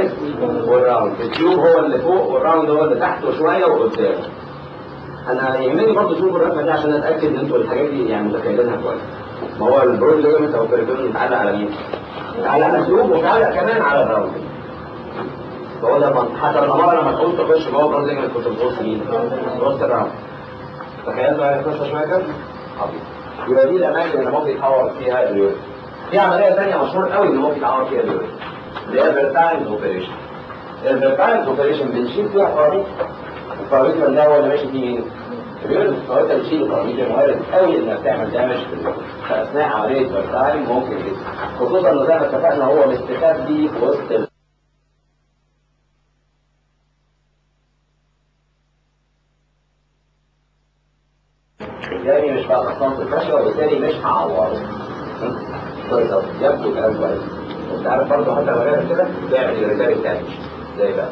الليفت والراوند التيوب هو اللي فوق والراوند هو اللي تحت وشويه وقدام انا يهمني برضه اشوف الرسمه دي عشان اتاكد ان انتوا الحاجات دي يعني متخيلينها كويس ما هو البرود ليجمنت او البريتون متعلق على مين؟ متعلق على التيوب ومتعلق كمان على الراوند فهو ده منطق. حتى المره لما تقول تخش جوه البرود ليجمنت كنت بتبص مين؟ بتبص الراوند تخيلت بقى القصه شويه كده؟ عظيم يبقى دي الاماكن اللي ممكن يتعور فيها اليورين في عمليه ثانيه مشهور قوي اللي ممكن يتعور فيها اليورين اللي هي فيرتايلز اوبريشن الفيرتايلز اوبريشن بنشيل فيها قراريط القراريط ده هو اللي ماشي فيه مين؟ اليورين فانت بتشيل القراريط وارد قوي انك تعمل دامج في اليورين فاثناء عمليه فيرتايل ممكن جدا خصوصا ان زي ما اتفقنا هو مستخبي في وسط ال- بالتالي مش بقى خصام الفشل وبالتالي مش هعوره كويس أوي. يبدو كلام كويس انت عارف برضه حتى لو غير كده بيعمل الرسالة الثاني ازاي بقى؟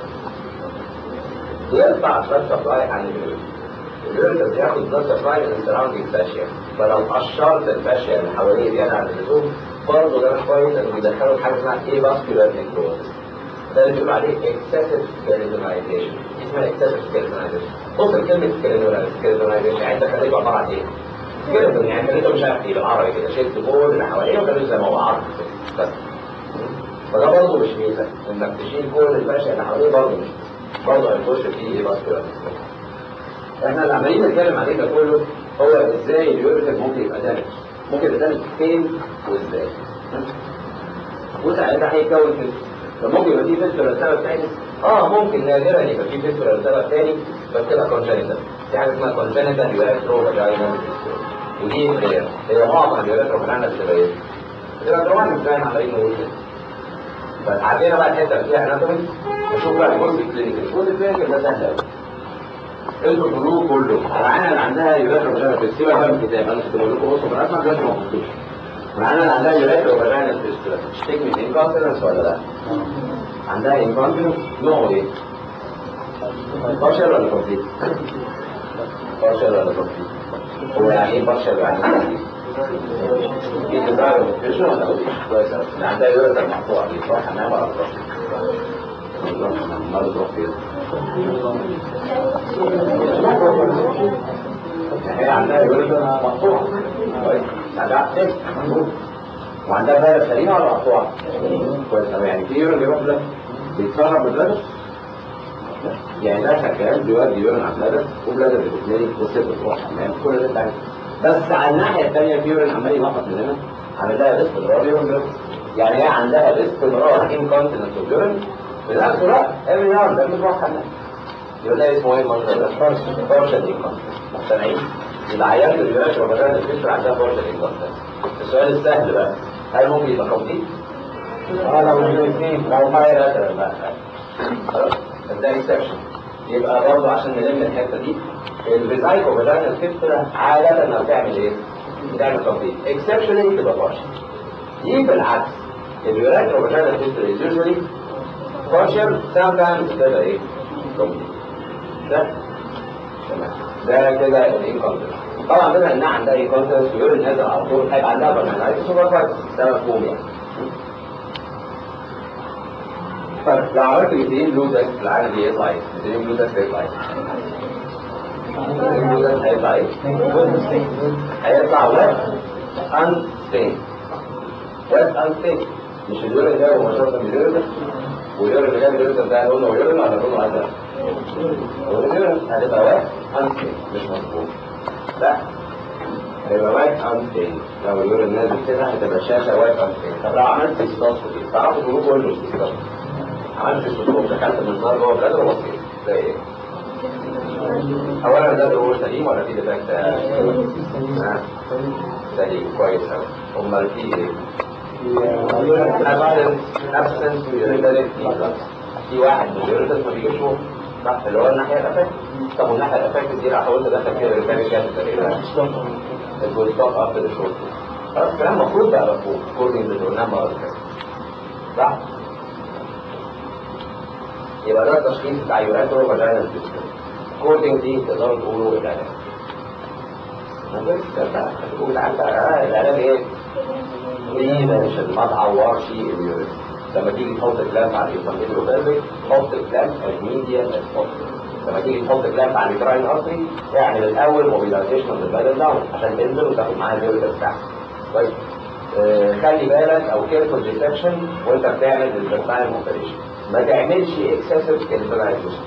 يرفع البلاد سبلاي عن اليورين اليورين بياخد بلاد سبلاي من السراوندينج فاشيا فلو قشرت الفاشيا اللي حواليه زيادة عن اللزوم برضه ده مش كويس انه بيدخله في حاجه اسمها ايه فاسكولار نيكروزس ده اللي بيقولوا عليه excessive keratinization اسمها excessive keratinization بص كلمة keratinization يعني انت خليته عبارة عن ايه؟ كيراتين يعني خليته مش عارف ايه بالعربي كده شلت كل اللي حواليه وخليته زي ما هو عرض كده بس فده برضه مش ميزة انك تشيل كل الفاشية اللي حواليه برضه مش برضه هيخش فيه ايه فاسكولار احنا اللي عمالين نتكلم عليه ده كله هو ازاي اليوريثم ممكن يبقى دامج ممكن يبقى دامج فين وازاي وساعتها هيتكون فين فممكن يبقى فيه فيستولا لسبب تاني اه ممكن نادرا يبقى فيه فيستولا لسبب تاني بس تبقى كونجنتال في حاجه اسمها كونجنتال يوريثرو فاجينال ودي رير هي معظم اليوريثرو فاجينال بتبقى ايه؟ بتبقى كمان زي ما عمالين نقول كده بس عندنا بقى الحته اللي فيها اناتومي نشوف بقى الجزء الكلينيكال الجزء الكلينيكال ده سهل قوي انتوا كلكم كله العينه اللي عندها يوريثرو فاجينال فيستولا بقى الكتاب انا كنت بقول لكم بصوا في الرسمه دلوقتي ما بصوش العينه اللي عندها يوريثرو فاجينال فيستولا تشتكي من انكونتيننس ولا لا؟ عندها انكونتيننس نوعه ايه؟ بارشل ولا كومبليت؟ بارشل ولا كومبليت؟ هو يعني ايه بارشل يعني ايه؟ في تزرع نوتريشن ولا كويس قوي اللي عندها يوريثرو مقطوعه دي تروح حمام ولا تروح؟ تروح حمام ما بتروح فين؟ هي عندها يوريثرو مقطوعه كويس عندها احساس وعندها بلد سليمه ولا مقطوعه؟ كويس قوي يعني في يورين بيروح لك بيتسرب بالبلد يعني ده شغال بيودي يورين على البلد وبلد بتتملي والست بتروح حمام كل ده انت عارف بس على الناحيه الثانيه في يورين عمال ينقط مننا عندها باستمرار يورين بيروح يعني هي عندها باستمرار انكونتيننس اوف يورين في نفس الوقت افري يوم ده بتروح حمام يبقى ده اسمه ايه المنظر ده؟ بارشل انكونتيننس مقتنعين؟ يبقى عيال اليورين وبدأت الفكره عندها بارشل انكونتيننس السؤال السهل بقى هل ممكن يبقى كومبليت؟ اه لو الاثنين لو فاير مثلا بقى خلاص ده اكسبشن يبقى برضه عشان نلم الحته دي الفيزايكو بدأنا الفكره عاده انها بتعمل ايه؟ بتعمل كومبليت اكسبشن تبقى بارشل دي بالعكس اليوريثرو بدأنا الفكره is usually partial sometimes بتبقى ايه؟ كومبليت ده تمام ده كده الانكونتنس طبعا بما انها عندها انكونتنس ويورين نازل على طول هيبقى عندها برنامج سوبر فايت ده مفهوم يعني طيب لو عملت الاثنين لوزك العالم دي يطلع ايه؟ الاثنين لوزك هيطلع ايه؟ الاثنين لوزك هيطلع ايه؟ هيطلع وات ان ستين وات ان ستين مش اليورين ده مباشرة من اليورين ده واليورين اللي جاب اليورين ده لونه يورين ولا لونه ازرق؟ واليورين هتبقى وات ان ستين مش مظبوط لا هيبقى وايت ان ستين لو اليورين نازل كده هتبقى شاشة وايت ان ستين طب لو عملت استاسكوبي تعرفوا تقولوا كله استاسكوبي عملت الصوت دخلت من النار جوه بلاد وبصيت زي ايه؟ اولا ده هو سليم ولا في ديفكت؟ سليم كويس قوي امال في ايه؟ absence urinary reflux في واحد من اليوريتس ما بيجيبش هو صح اللي هو الناحيه الافكت طب والناحيه الافكت دي لو حاولت ادخل كده الريتاري كابيتال ايه؟ الجول ستوب افتر الشورت خلاص الكلام المفروض بقى مفهوم كودنج اللي قلناه المره اللي فاتت صح؟ يبقى ده التشخيص بتاع يوراتو فاجينال فيستول كودنج دي تقدروا تقولوا العلاج تقول عندك العلاج ايه؟ بريفنشن ما تعورش اليورين لما تيجي تحط كلام على الانفانتيلو حط كلام از ميديا از لما تيجي تحط كلام على الجراين ارتري اعمل الاول موبيلايزيشن اوف ذا داون عشان تنزل وتاخد معاها الفيروس بتاعك كويس آه، خلي بالك او كيرفول ديتكشن وانت بتعمل الفيرتايم اوبريشن ما تعملش اكسسيف كالفلايزيشن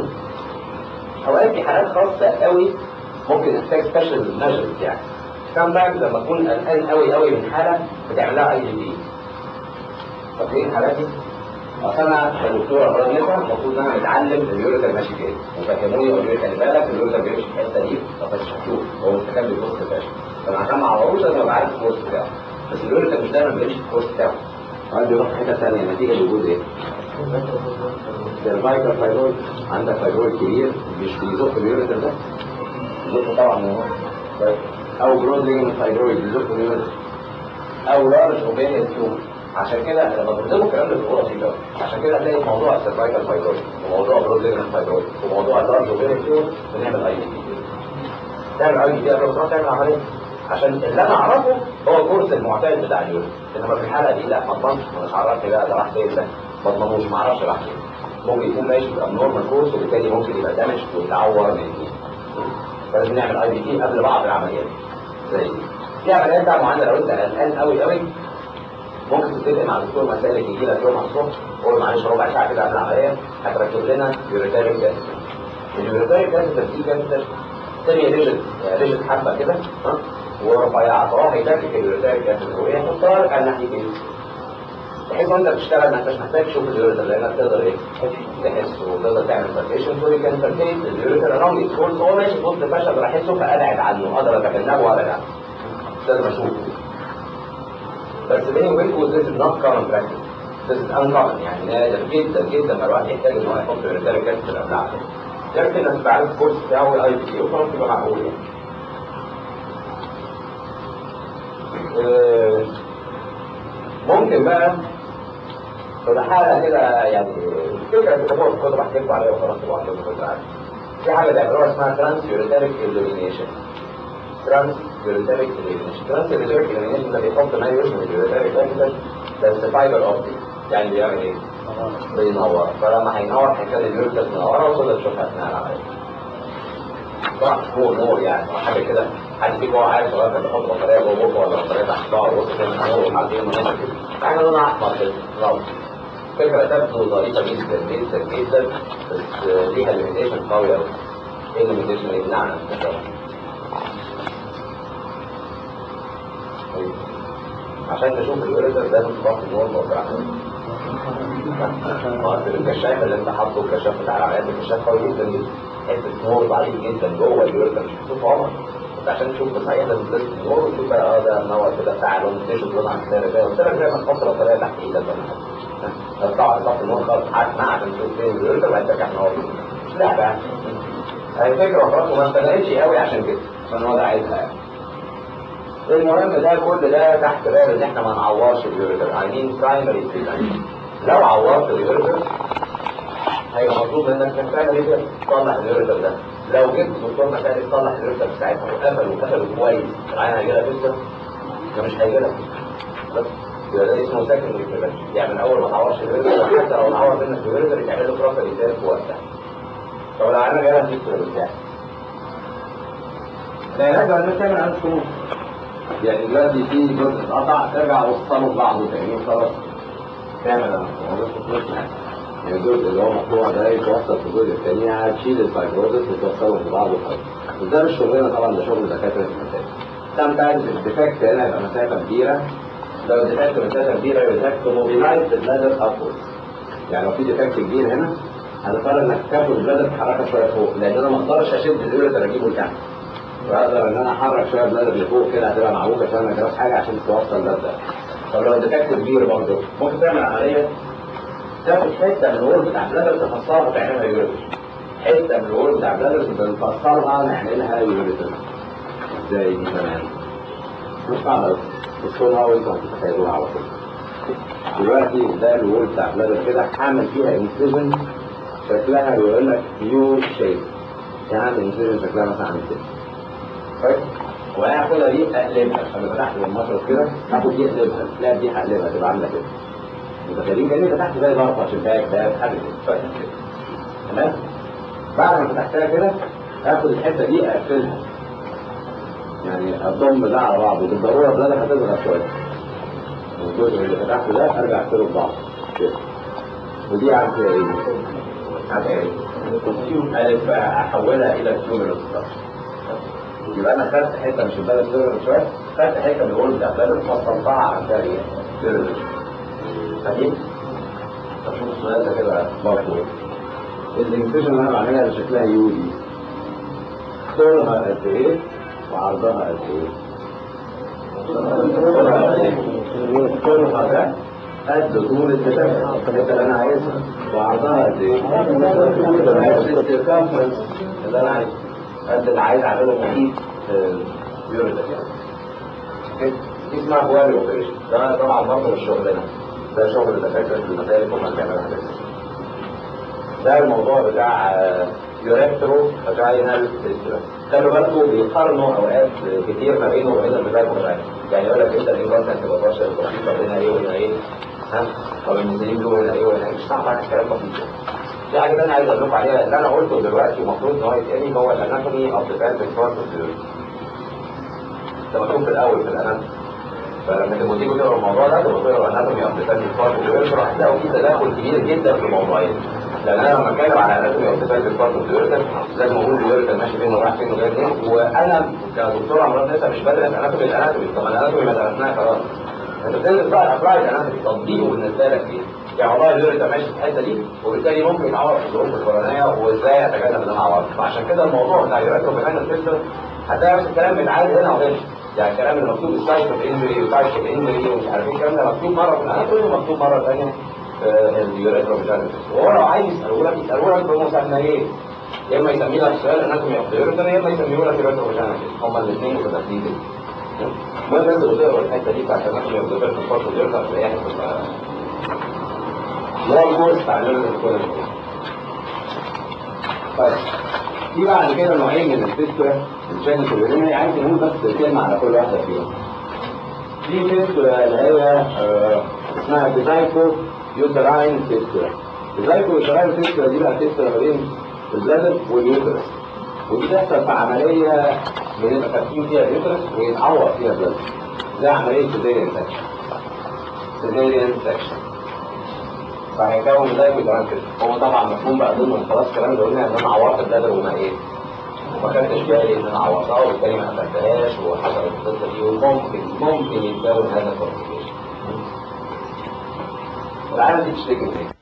اوقات في حالات خاصه قوي ممكن تحتاج سبيشال ميجرز يعني كم باك لما تكون قلقان قوي قوي من حاله بتعمل لها اي جي بي فاكرين الحالات دي؟ اصل انا كدكتور امراض نساء المفروض ان انا متعلم اليوريثر ماشي كده وفهموني يقولوا لي خلي بالك اليوريثر بيمشي في الحته دي طب مش هتشوف هو مستخبي في وسط الفاشل فانا عشان ما اعوروش لازم ابقى عارف الكورس بتاعه بس اليوريثر مش دايما بيمشي في الكورس بتاعه وقعد يروح في حته ثانيه نتيجه لوجود ايه؟ سيرفايكال فايبرويد عندك فايبرويد كبير مش بيزق اليوريثر ده بيزقه طبعا من هو طيب. او برود ليجمنت فايبرويد بيزق اليوريثر او لارج اوبينيان تيومر عشان كده لما بنظبط الكلام ده بيبقى بسيط قوي عشان كده هتلاقي موضوع السيرفايكال فايبرويد وموضوع برود ليجمنت فايبرويد وموضوع اللارج اوبينيان تيومر بنعمل اي دي تعمل اي دي قبل ما تروح تعمل عمليه عشان اللي انا اعرفه هو الكورس المعتاد بتاع اليورين انما في الحاله دي لا ما اضمنش مش عرفني بقى ده راح فين ده ما اضمنوش ما اعرفش راح فين ممكن يكون ماشي بابنورمال كورس وبالتالي ممكن يبقى دامج ويتعور من دي فلازم نعمل اي بي تي قبل بعض العمليات زي دي في عمليات بقى معينه لو انت قلقان قوي قوي ممكن تتفق مع دكتور مسالك يجي لك يوم الصبح قول معلش ربع ساعه كده قبل العمليه هتركب لنا يوريتاريك جاز اليوريتاريك جاز دي جاز تانية ريجت ريجت حبه كده ها ورفيعه فهو هيدرك اليوريتاريك جاز ويحطها لك على الناحيتين بحيث وانت بتشتغل ما انتش محتاج تشوف اليوريتر لانك تقدر ايه تحس وتقدر تعمل فالكيشن سوري كان فالكيت اليوريتر اراوند يدخل هو ماشي في وسط الفشل بحسه فابعد عنه اقدر اتجنبه وابعد عنه لازم اشوفه بس بيني وبينكم this is not common practice this is uncommon يعني نادر جدا جدا ما الواحد يحتاج ان هو يحط الرساله كده في الابلع يكفي انك تبقى عارف الكورس بتاعه الاي بي سي وخلاص يبقى معقول يعني آه، ممكن بقى في حالة كده يعني فكرة كده هو الكتب احكي لكم عليها وخلاص تبقوا عندكم فكرة عنها. في حاجة بيعملوها اسمها ترانس يوريتاريك illumination ترانس يوريتاريك illumination ترانس يوريتاريك illumination ده بيحط ما يشبه اليوريتاريك ده بس فايبر اوبتيك يعني بيعمل ايه؟ بينور فلما هينور هيخلي اليوريتر منورة وتقدر تشوفها اثناء العملية طبعا نور نور يعني أو حاجة كده حد فيكم هو عارف لغاية لما بيحط بطارية جوه بقه ولا بطارية تحت ظهره وسط كده نور وحاطين منور كده حاجة لونها أحمر كده نور فكرة تبدو ظريفة جدا جدا جدا بس ليها ليميتيشن قوي قوي ايه الليميتيشن اللي يمنعنا من كده؟ عشان تشوف اليوريتر لازم تبقى النور موضوع الكشاف اللي انت حاطه الكشاف بتاع العيال الكشاف قوي جدا جدا حته نور ضعيف جدا جوه اليوريتر مش هتشوف عمر انت عشان تشوف بصحيح لازم تلبس النور وتشوف بقى اه ده منور كده بتاع لون تشوف لون عن كده ده قلت لك دايما تحط بطاريه تحت ايدك ولا حاجه طبعا تحط النور خالص حاجه عشان تشوف فين اليوريتر بعد كده نور مش لعبه يعني هي فكره وخلاص وما استغلتش قوي عشان كده عشان هو ده عايزها يعني المهم ده كل ده تحت باب ان احنا ما نعورش اليوريتر عايزين برايمري لو عورت اليوريتر هيبقى مطلوب منك انك تعمل ايه تصلح اليوريتر ده لو جبت دكتور مسائل تصلح اليوريتر ساعتها وقفل وقفل كويس العين هيجيلها فيستر ده مش هيجيلها بس يبقى ده اسمه سكندري بريفنشن يعني من اول ما تعورش اليوريتر حتى لو اتعور منك اليوريتر يتعمل له بروبر ايزال في وقتها طب لو العين جالها فيستر بتاعي العلاج بقى انك تعمل عندك شنو يعني دلوقتي في جزء اتقطع ترجع وصله ببعضه تاني خلاص تعمل انا يعني الجزء اللي هو مقطوع ده يتوصل في الجزء الثاني هتشيل الفايبروزس وتوصله في بعضه خالص وده مش شغلنا طبعا ده شغل دكاتره المسافه sometimes الديفكت هنا يبقى مسافه كبيره لو الديفكت مسافه كبيره يبقى موبيلايز البلادر ابورد يعني لو في ديفكت كبير هنا هتضطر انك تاخد البلادر تحركها شويه فوق لان انا ما اقدرش اشد اليوريتر اجيبه لتحت واقدر ان انا احرك شويه بلادر لفوق كده هتبقى معوجه شويه ما جراش حاجه عشان توصل ده طب لو الديفكت كبير برضه ممكن تعمل عمليه تاخد حته من الورد بتاع بلادر تفصلها وتعملها يوريتر حته من الورد بتاع بلادر بنفصلها نعملها يوريتر ازاي دي كمان مش صعب قوي تدخلها وانتوا هتتخيلوها على طول دلوقتي ده الورد بتاع بلادر كده هعمل فيها انسيجن شكلها بيقول لك يو شيب يعني انسيجن شكلها مثلا عامل كده كويس وهاخدها دي اقلبها انا فتحت المشرط كده هاخد دي اقلبها لا دي هقلبها تبقى عامله كده متخيلين كأني فتحت زي ظرفة شباك باب حاجة كده تمام بعد ما فتحتها كده هاخد الحتة دي اقفلها يعني اضم ده على بعض بالضرورة بلادك هتصغر شوية الجزء اللي فتحته ده ارجع اقفله ببعض كده ودي عارف فيها ايه؟ عارف ايه؟ ألف احولها الى كيومينال يبقى انا خدت حته مش البلد صغر شويه خدت حته من الورد بتاع البلد فصلتها عن طريق ايه؟ فاهمين؟ طب شوف السؤال ده كده برضه الانكسيشن اللي انا بعملها اللي شكلها يو دي طولها قد ايه وعرضها قد ايه؟ طولها ده قد طول الكتابة الحته اللي انا عايزها وعرضها قد ايه؟ السيركمفرنس اللي انا عايزه قد اللي عايز اعمله محيط يوريدا دي اسمها بوالي اوبريشن ده طبعا برضه مش شغلنا ده شغل دكاتره المدارس هم اللي بيعملوا حاجات ده الموضوع بتاع يوريكترو فاجينال فيستولا خلوا بالكم بيقارنوا اوقات كتير ما بينه وبين الفاجينال فاجينال يعني يقول لك انت الانكونتنت تبقى بشر بسيطه هنا ايه وهنا ايه ها طب المسلمين دول هنا ايه وهنا ايه مش صعب الكلام بسيط في حاجه انا عايز اقول لكم عليها اللي انا قلته دلوقتي المفروض ان هو يتقري هو الاناتومي اوف ذا باد بارت اوف ذا ده مكتوب في الاول في الاناتومي فلما تبقوا تيجوا تقروا الموضوع ده تبقوا تقروا الاناتومي اوف ذا باد بارت اوف ذا هتلاقوا في تداخل كبير جدا في الموضوعين لان انا لما اتكلم على اناتومي اوف ذا باد بارت اوف ذا لازم اقول اليوريتر ماشي فين ورايح فين وجاي منين وانا كدكتور امراض نساء مش بدرس اناتومي الاناتومي طب الاناتومي ما درسناها خلاص انت بتدرس بقى الابرايد اناتومي تطبيقه بالنسبه لك ايه؟ يعني والله اليوريتا ماشي في الحته دي وبالتالي ممكن يتعور في الظروف الفلانيه وازاي اتجنب ان انا اعور فعشان كده الموضوع بتاع اليوريتا وبنان الفلتر هتلاقي نفس الكلام بيتعاد هنا وهنا يعني الكلام اللي مكتوب سايت اوف انجري وتايب اوف انجري ومش عارف ايه الكلام ده مكتوب مره في الاناتومي ومكتوب مره ثانيه في اليوريتا وبنان وهو لو عايز يساله لك يساله لك بمسميين يا اما يسمي لك سؤال اناتومي اوف اليوريتا يا اما يسميه لك يوريتا وبنان هما الاثنين متداخلين كده المهم انت بتقرا الحته دي بتاعت اناتومي اوف اليوريتا هتلاقيها هتبقى هو الكورس بتاع الكورس طيب في بعد كده نوعين من الفيستولا الجينيس واليورينري عايز نقول بس كلمه على كل واحده فيهم في فيستولا اللي هي آه اسمها بيزايكو يوتراين فيستولا بيزايكو يوتراين فيستولا دي بقى فيستولا ما بين البلادر واليوترس ودي تحصل في عمليه بنبقى فاتحين فيها اليوترس ويتعور فيها البلادر زي عمليه سيزيريان سكشن سيزيريان سكشن فهيكون زي كده هو طبعا مفهوم بقى ضمن خلاص الكلام ده قلنا ان انا عورت البدر وما ايه وما خدتش بالي ان انا عورتها وبالتالي ما قفلتهاش وحصلت القصه دي وممكن ممكن يتكون هذا الكومبليكيشن العالم دي تشتكي من ايه؟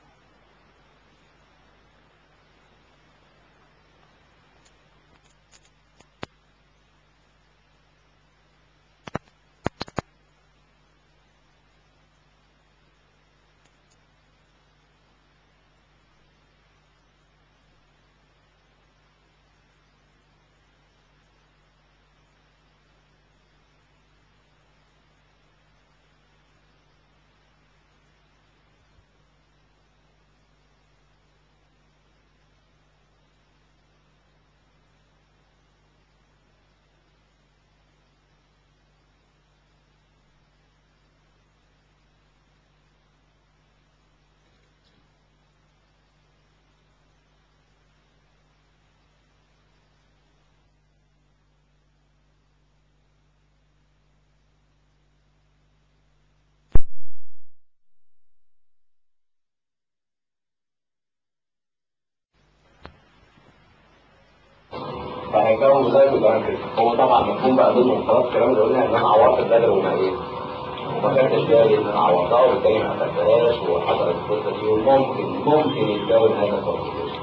فهيكون زي كده هو طبعا مفهوم بقى ضمن خلاص الكلام اللي قلنا ان انا عورت البدر وما ايه وما خدتش بالي ان انا عورتها وبالتالي ما قفلتهاش وحصلت القصه دي وممكن ممكن يتكون هذا الكومبليكيشن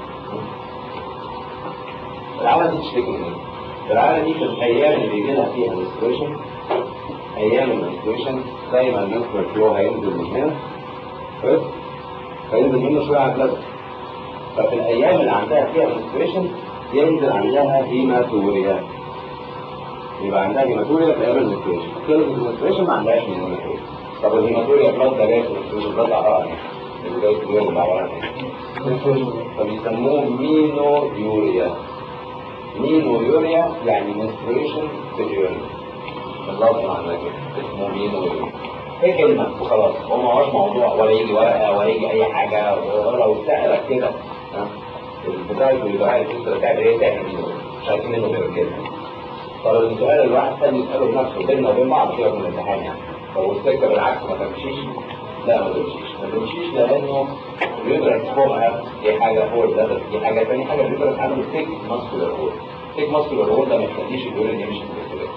العاده دي تشتكي من ايه؟ العاده دي في الايام اللي بيجي لها فيها منستريشن ايام المنستريشن دايما المنسترال فلو هينزل من هنا كويس؟ هينزل منه شويه على البدر ففي الايام اللي عندها فيها منستريشن ينزل عندها هيماتوريا يبقى عندها هيماتوريا في ايام المنستريشن كلمه المنستريشن ما عندهاش هيماتوريا طب الهيماتوريا بلاد ده جاي في المنستريشن بلاد عرقان اللي جاي في اليوم العرقان فبيسموه مينو يوريا مينو يوريا يعني منستريشن في اليوريا اللفظ معناه كده اسمه مينو يوريا هي كلمة وخلاص هو ما هوش موضوع ولا يجي ورقة ولا يجي أي حاجة ولا لو سألك كده ها البداية والبداية الفكرة بتاعت إيه تاني مش عايزين منه غير الكلمة طب السؤال الواحد تاني يسأله لنفسه بيننا وبين بعض كده في الامتحان يعني لو السكة بالعكس ما تمشيش لا ما تمشيش ما تمشيش لأنه بيدرس فوقها دي حاجة فوق الداتا دي حاجة تاني حاجة بيدرس عنده تيك ماسكولار هول تيك ماسكولار هول ده ما يخليش اليورين يمشي في الاستريس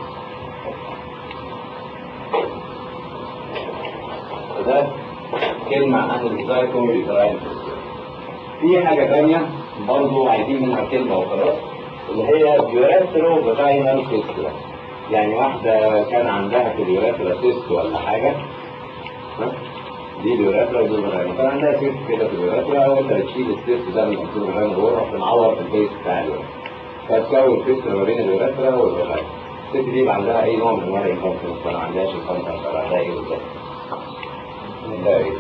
فده كلمة عن الزايكو يوتراين في حاجة تانية برضه عايزين منها كلمة وخلاص اللي هي بيوراترو فاجينال فيستولا يعني واحدة كان عندها في اليوراترا سيست ولا حاجة ها؟ دي اليوراترا ودي الفاجينا كان عندها سيست كده في اليوراترا وانت بتشيل السيست ده من الانسور الفاجينا جوه رحت معور في البيس بتاع اليوراترا فتكون فيستولا ما بين اليوراترا والفاجينا الست دي يبقى عندها اي نوع من انواع الانكونفرنس ولا ما عندهاش الكونفرنس ولا عندها ايه بالظبط؟ عندها ايه؟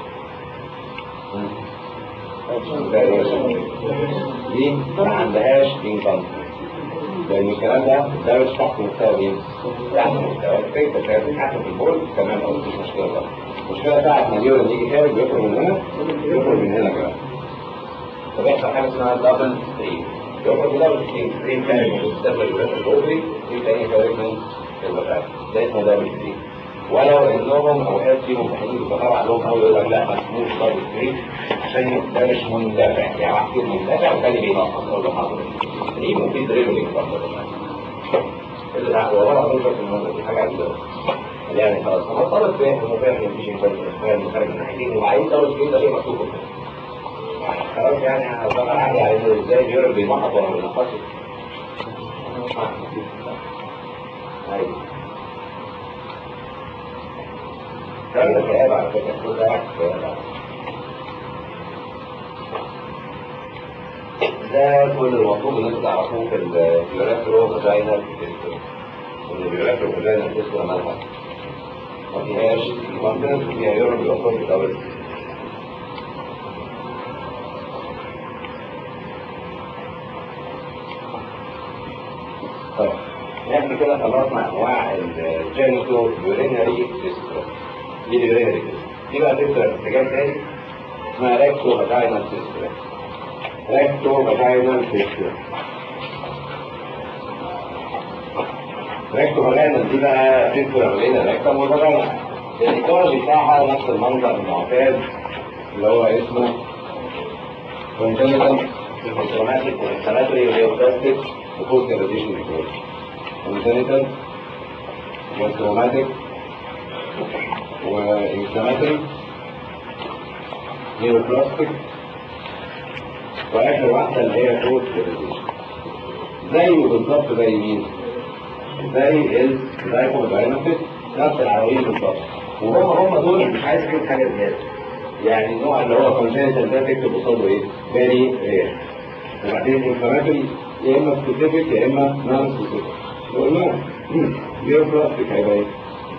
دي ما عندهاش انكم لان الكلام ده ده مش تحت مستوى مين؟ تحت مستوى الفكره كانت تحت في البول تمام او مفيش مشكله بقى المشكله بتاعت ما اليورين يجي خارج بيخرج من هنا يخرج من هنا كمان فبيحصل حاجه اسمها دبل ستريم يخرج دبل ستريم ستريم خارج من الدبل اليورين الاوبري ستريم تاني خارج من البتاع ده اسمه دبل ستريم ولو انهم اوقات في ممتحنين بيتفرعوا عليهم قوي يقول لك لا ما تسموش دبل ستريم عشان ده مش مندفع يعني واحد فيهم مندفع والتاني بينقص اقول له حاضر ستريم وفي دريبلينج برضه اللي لا والله العظيم شفت الموضوع دي حاجه عجيبه يعني خلاص هو طالب فاهم وفاهم مفيش انفورميشن فاهم خارج من ناحيتين وبعدين دبل ستريم ده شيء مكتوب خلاص يعني هضغط عليه على انه ازاي بيقرب بينقط ولا ما بينقصش ايوه كان الكآبة على فكرة كل ده واحد ده كل المطلوب ان انتوا تعرفوه في البيوراترو فاجينال تيستو ان البيوراترو فاجينال تيستو مالها ما فيهاش كونتنت فيها يورو بيوصل في دبل طيب احنا كده خلصنا انواع الجينيتو يورينري تيستو دي اليورينري دي بقى تبدا في اتجاه تاني اسمها ريكتو فاجينال تيستو ريكتو فاجينال تيستو ريكتو فاجينال دي بقى تيستو ما بين الريكتم والفاجينا الايكولوجي بتاعها نفس المنظر المعتاد اللي هو اسمه congenital inflammatory inflammatory neoplastic وpost irradiation ecology congenital inflammatory وانفلاماتوري نيوبلاستيك واخر واحده اللي هي كود ريزيشن زيه بالظبط زي مين؟ زي الدايكوميدايناميك نفس العناوين بالظبط وهم هم دول مش عايز تكتب حاجه زياده يعني النوع اللي هو كونجنتال ده تكتب قصاده ايه؟ فيري رير وبعدين انفلاماتوري يا اما سبيسيفيك يا اما نون سبيسيفيك وقلنا نيوبلاستيك هيبقى ايه؟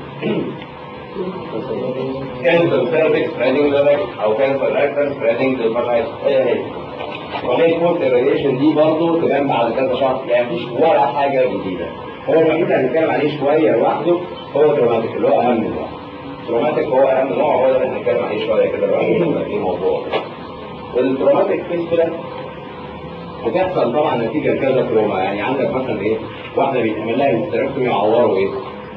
كانسر سيرفيس سبريدنج للريكس او كانسر ريكتر سبريدنج للفاجينا هي هي وهي كورت الراديشن دي برضه تبان بعد كذا شهر يعني مفيش ولا حاجه جديده هو الوحيد اللي هنتكلم عليه شويه لوحده هو التروماتيك اللي هو اهم نوع التروماتيك هو اهم نوع هو اللي هنتكلم عليه شويه كده لوحده يبقى في موضوع التروماتيك فيستولا بتحصل طبعا نتيجه لكذا تروما يعني عندك مثلا ايه واحده بيتعمل لها هيستريكتومي يعوروا ايه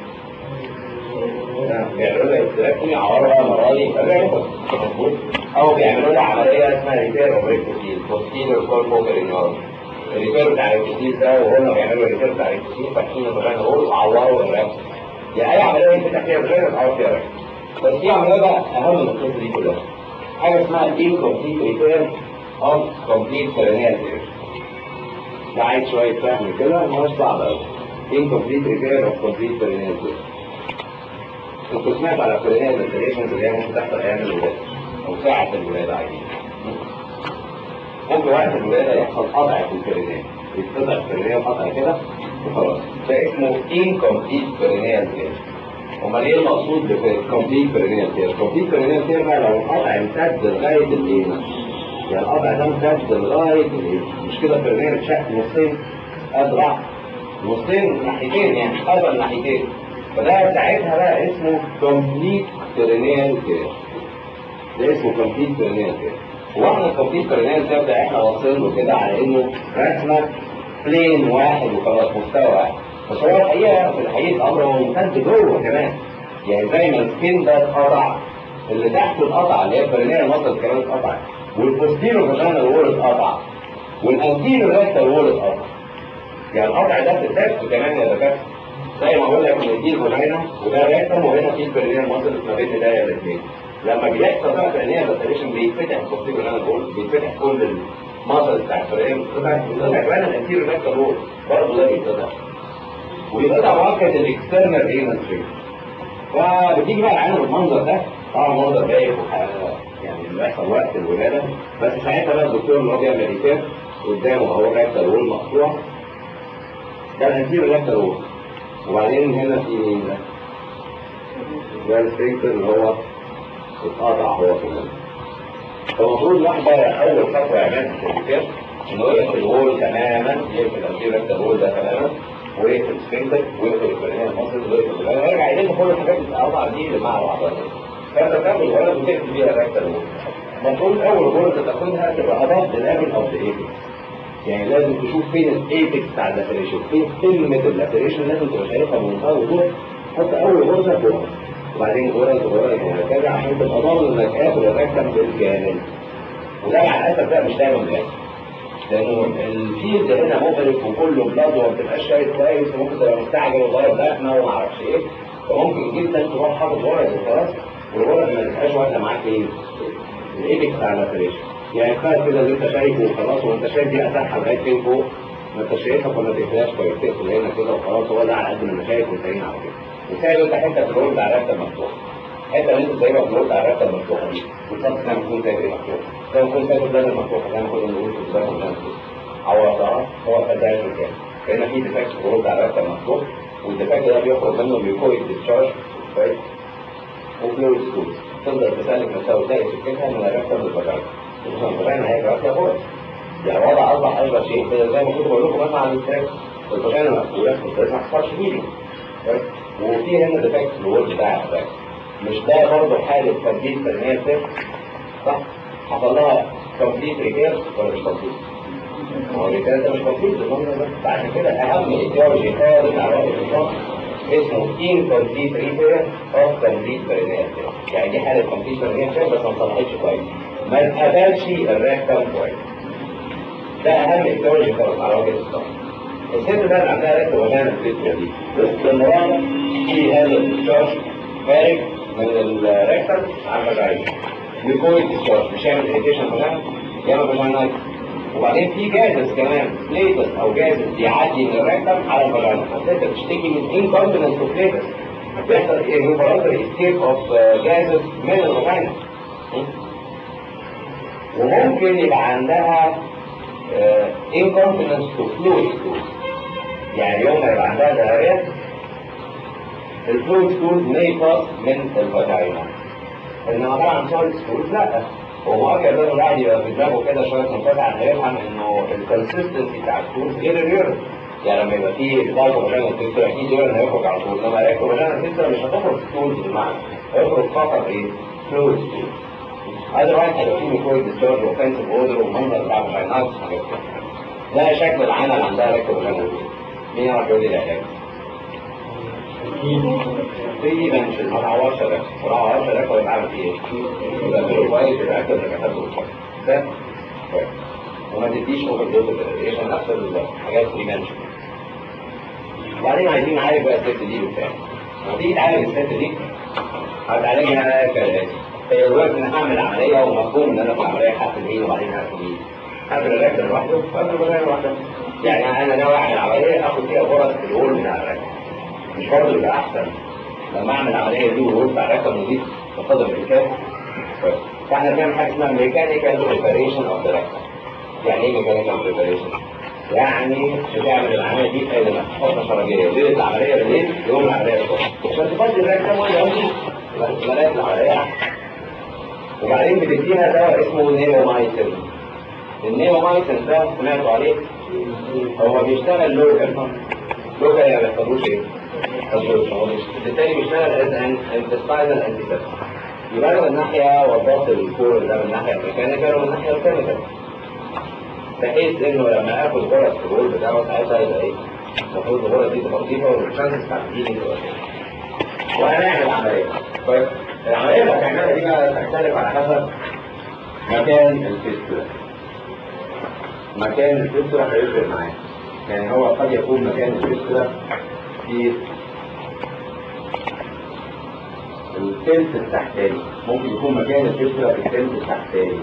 بيعملوا لها استراكشن يعورها مراضي مظبوط او بيعملوا لها عمليه اسمها ريبير اوف ريكوسيل بوستيريور كول فوكر الريبير بتاع الريكوسيل ده وهم بيعملوا الريبير بتاع الريكوسيل فاتحين الفاجينا هول وعوروا الرأس يعني اي عمليه يفتح فيها الفاجينا تعور فيها الرأس بس في عمليه بقى اهم من القصه دي كلها حاجه اسمها incomplete repair of complete perineal tear ده عايز شويه فهم كده مش صعب قوي incomplete repair of complete perineal tear كنت سمعت على كولونيا الانتريشنز اللي هي ممكن تحصل ايام الولاده او ساعه الولاده عادي ممكن وقت الولاده يحصل قطع في الكولونيا يتقطع الكولونيا قطع كده وخلاص ده اسمه incomplete perineal tear امال ايه المقصود بكمبليت perineal tear؟ كمبليت perineal tear بقى لو القطع امتد لغايه الايه يعني القطع ده امتد لغايه الايه مش كده perineal شق نصين اذرع نصين ناحيتين يعني قطع ناحيتين فده ساعتها بقى اسمه كومبليت بيرينيال كير ده اسمه كومبليت بيرينيال كير واحنا الكومبليت بيرينيال كير ده احنا واصلين له كده على انه رسمه بلين واحد وخلاص مستوى واحد بس هو الحقيقه في الحقيقه الامر هو ممتد جوه كمان يعني زي ما السكين ده اتقطع اللي تحت القطع اللي هي البرينيال مصر كمان اتقطع والبوستيرو فاجانا وول اتقطع والانتيرو ريكتال وول اتقطع يعني القطع ده في الدكت كمان يا دكاتره زي ما بقول لك ان دي الفاجينا وده ريكتم وهنا في البرينيال مصر ما بين ده الاثنين لما بيحصل بقى برينيال ريستريشن بيتفتح البوستيرو فاجانا وول بيتفتح كل المصر بتاع البرينيال بيتفتح كمان الانتيرو ريكتال وول برضه ده بيتفتح ويتقطع مؤكد الاكسترنال رينال تريك فبتيجي بقى العينه بالمنظر ده طبعا منظر بايخ يعني بيحصل وقت الولاده بس ساعتها بقى الدكتور اللي هو بيعمل ريسيرش قدامه اهو الريكتال وول مقطوع ده الانتيرو ريكتال وول وبعدين هنا في مين ده؟ ده السفنكتر اللي هو اتقطع هو كمان فالمفروض الواحد بقى اول خطوه يعملها في الريسيرش انه يقفل الوول تماما يقفل الانتيرو ريكتال وول ده تماما ويقفل السفنكتر ويقفل البرينيال مصر ويقفل ويرجع يلم كل الحاجات اللي اتقطع دي اللي مع بعضها فانت تاخد الولد وتقفل بيها الريكتال وول المفروض اول غرزه تاخدها تبقى اباف الليفل اوف ذا ايبكس يعني لازم تشوف فين الايبكس بتاع اللاتريشن فين قمه اللاتريشن لازم تبقى شايفها بمنتهى الوضوح حط اول غرزه فوق وبعدين غرز وغرز وهكذا عشان تبقى ضامن انك قافل الريكتم بالكامل وده مع الاسف ده مش دايما بيحصل لانه الفيلد هنا مغرق وكله بلاد وما بتبقاش شايف كويس وممكن تبقى مستعجل وضارب دقنه وما اعرفش ايه فممكن جدا تروح حاطط غرز وخلاص والغرز ما تبقاش واخده معاك ايه؟ الايبكس بتاع اللاتريشن يعني كفايه كده اللي انت شايفه وخلاص وانت شايف دي اساسها لغايه فين فوق ما انت شايفها فما تقفلهاش كويس تقفل هنا كده وخلاص هو ده على قد ما انا شايف وانتهينا على كده وسايب انت حته في الرول على الركبه المفتوحه الحته اللي انت سايبها في الرول على الركبه المفتوحه دي بالظبط زي ما تكون سايب ايه مفتوحه زي ما تكون سايب البلد المفتوحه زي ما كنا بنقول في البلد المفتوحه عوضها هو فتاة الكلام فهنا في ديفكت في الرول على الركبه المفتوح والديفكت ده بيخرج منه بيكويد ديسشارج كويس وفلويد ستول تقدر تسلك نفسها وتلاقي سكتها من الركبه للبجاج خصوصا الفاجينا هي راسها فوق يعني الوضع اصبح اشبه شيء كده زي ما كنت بقول لكم مثلا على الستريس الفاجينا مقفوله الستريس ما حصلش هيلينج وفي هنا ديفكت في الوول بتاع الفاجينا مش ده برضه حاله كومبليت تنميه صفر صح؟ حصل لها كومبليت ريكيرس ولا مش كومبليت؟ هو الريكيرس ده مش كومبليت فعشان كده اهم ايديولوجي خالص على وقت الفصل اسمه incomplete repair of complete perineal tear. يعني دي حالة complete perineal tear بس ما صلحتش كويس ما اتقبلش الريكتم كويس ده اهم ايديولوجي خالص على وجه الصف الست بقى اللي عندها ريكتم وجانا الفيتريا دي باستمرار في هذا الديسشارج خارج من الريكتم على الفاجينا بيكون ديسشارج مش يعمل اريتيشن فاجينا يعمل فاجينا وبعدين في جازس كمان بليتس او جازس بيعدي من الريكتم على الفاجينا فانت بتشتكي من انكونتيننس اوف بليتس بيحصل انفولنتري اسكيب اوف جازس من الفاجينا وممكن يبقى عندها انكونتيننس تو فلويد يعني يوم ما يبقى عندها دهريات الفلويد ستول may pass من الفاجينا انما طبعا سوليد ستول لا هو مؤكد لازم الواحد يبقى في دماغه كده شويه منفتح هيفهم انه الكونسستنسي بتاع الستول غير اليورين يعني لما يبقى فيه ضغط فاجينا تكسر اكيد اليورين هيخرج على طول انما ريكتو فاجينا تكسر مش هتخرج ستول بالمعنى هيخرج فقط ايه؟ فلويد ستول هذا واحد هيبقى فيه ميكرويد ديسشارج وفنسيف اودر ومنظر بتاع فاجينات وحاجات كده ده شكل العانه اللي عندها ريكتو فاجينا مين يعرف يقول لي العلاج؟ في بنشن ما تعورش ده ما تعورش ده كويس عامل فيه ايه؟ يبقى كله كويس يبقى اكتر انك هتاخده كويس ده كويس وما تديش اوفر دوز ريشن نفس الحاجات اللي منشن وبعدين عايزين نعالج بقى الست دي بتاعي لما تيجي تعالج الست دي هتعالجها كالاتي هي دلوقتي انا هعمل عمليه ومفهوم ان انا في العمليه هقفل ايه وبعدين هقفل ايه هقفل الركبه لوحده وهقفل الركبه لوحده يعني انا ناوي اعمل عمليه اخد فيها فرص في الهول بتاع الركبه مش برضه يبقى احسن لما اعمل العمليه دي والهول بتاع الركبه نضيف بقدر الامكان فاحنا بنعمل حاجه اسمها ميكانيكال بريباريشن اوف ذا ركبه يعني ايه ميكانيكال بريباريشن؟ يعني بتعمل العمليه دي قبل ما تحط شرجيه ليله العمليه بالليل يوم العمليه الصبح عشان تفضي الركبه ميه قوي ملاك العمليه وبعدين بتديها دواء اسمه نيومايسين النيومايسين ده سمعتوا عليه هو بيشتغل لوكال لوكال يعني ما بيحصلوش ايه؟ بالتالي بيشتغل از ان انتستاينال انتيبيوتيك يبقى له من ناحيه وظائف الكور ده من ناحيه الميكانيكال ومن ناحيه الكيميكال بحيث انه لما اخد غرز الرول بتاعه ساعتها يبقى ايه؟ المفروض الغرز دي تبقى نظيفه والشانس بتاعت دي تبقى وهنعمل عمليه كويس العمليه اللي هتعملها دي بقى تختلف على حسب مكان الفيستولا مكان الفيستولا هيفرق معاك يعني هو قد يكون مكان الفيستولا في الثلث التحتاني ممكن يكون مكان الفيستولا في الثلث التحتاني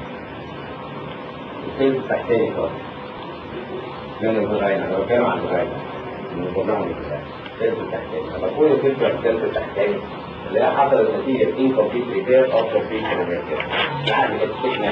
الثلث التحتاني خالص من الفراعنة أنا بتكلم عن الفراعنة من الفراعنة الثلث التحتاني لما تكون الفيستولا في الثلث التحتاني اللي هي حصلت نتيجة incomplete repair أو complete repair بعد ما تستكمل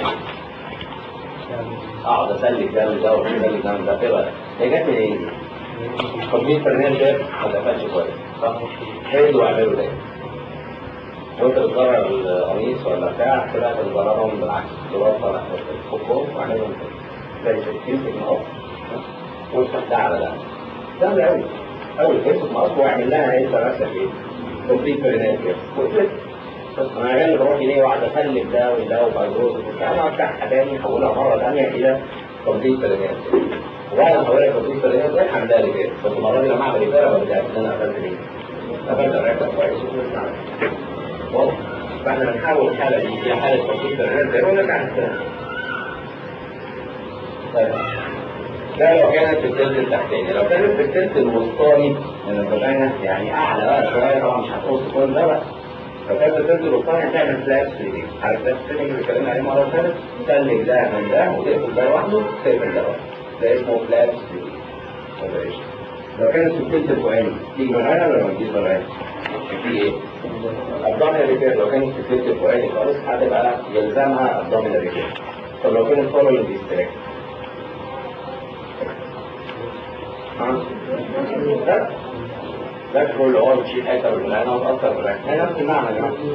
اقعد اسلك ده من ده واسلك ده من ده كده هي جت منين دي؟ كمبيوتر برنامج ما دخلش كويس صح؟ حلو واعمله ده وانت بتغير القميص ولا بتاع طلعت تغيرهم بالعكس تروح طالع فوقهم واعملهم كده زي تمسك مقص وافتح ده على ده سهل قوي قوي تمسك مقص واعمل لها انت نفسك ايه؟ كومبليت برنامج وتلف بس انا غالب بروح ليه واقعد اسلك ده وده وفايبروز وبتاع انا افتحها تاني احولها مره ثانيه الى كومبليت برنامج وبعد ما احولها كومبليت برنامج زي الحمد لله كده بس المره دي لما اعمل ريبير ابقى متاكد ان انا قفلت ليه قفلت الركب كويس واضح فاحنا بنحاول الحاله دي هي حاله كومبليت برنامج ونرجع نستخدم ده لو كانت في الثلث التحتاني لو كانت في الثلث الوسطاني من الفاجينا يعني اعلى بقى شويه طبعا مش هتقص كل ده بقى لو كانت في الثلث الوسطاني هتعمل فلاش فيدنج عارف فلاش فيدنج اللي اتكلمنا عليه مره ثالث تسلك ده من ده وتقفل ده لوحده تقفل ده لوحده ده اسمه فلاش فيدنج لو كانت في الثلث الفوقاني تيجي من هنا ولا ما تجيش من هنا؟ في ايه؟ الضمن ريبير لو كانت في الثلث الفوقاني خالص هتبقى يلزمها الضمن ريبير طب لو كانت فولوينج ديستراكت لا لا كل اه بتشيل حته من العين وتاثر في العين هي نفس المعنى يا جماعه